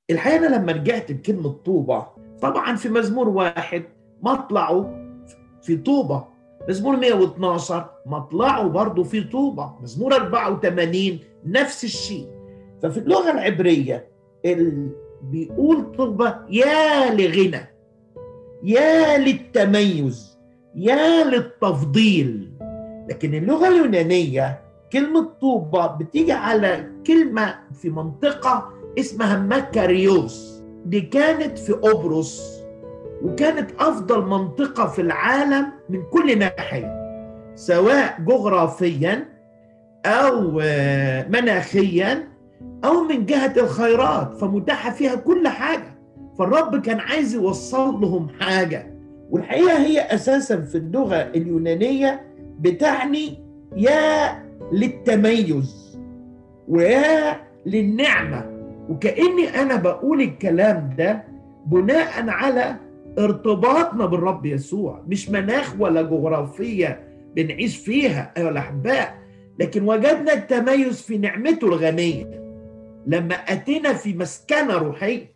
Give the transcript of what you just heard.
الحقيقه انا لما رجعت بكلمه طوبه طبعا في مزمور واحد مطلعه في طوبه مزمور 112 مطلعه برضه في طوبه مزمور 84 نفس الشيء ففي اللغه العبريه اللي بيقول طوبه يا لغنى يا للتميز يا للتفضيل لكن اللغه اليونانيه كلمه طوبه بتيجي على كلمه في منطقه اسمها مكاريوس دي كانت في قبرص وكانت افضل منطقه في العالم من كل ناحيه سواء جغرافيا او مناخيا او من جهه الخيرات فمتاحه فيها كل حاجه فالرب كان عايز يوصل لهم حاجه والحقيقه هي اساسا في اللغه اليونانيه بتعني يا للتميز ويا للنعمه وكاني انا بقول الكلام ده بناء على ارتباطنا بالرب يسوع مش مناخ ولا جغرافيه بنعيش فيها ايها الاحباء لكن وجدنا التميز في نعمته الغنيه لما اتينا في مسكنه روحيه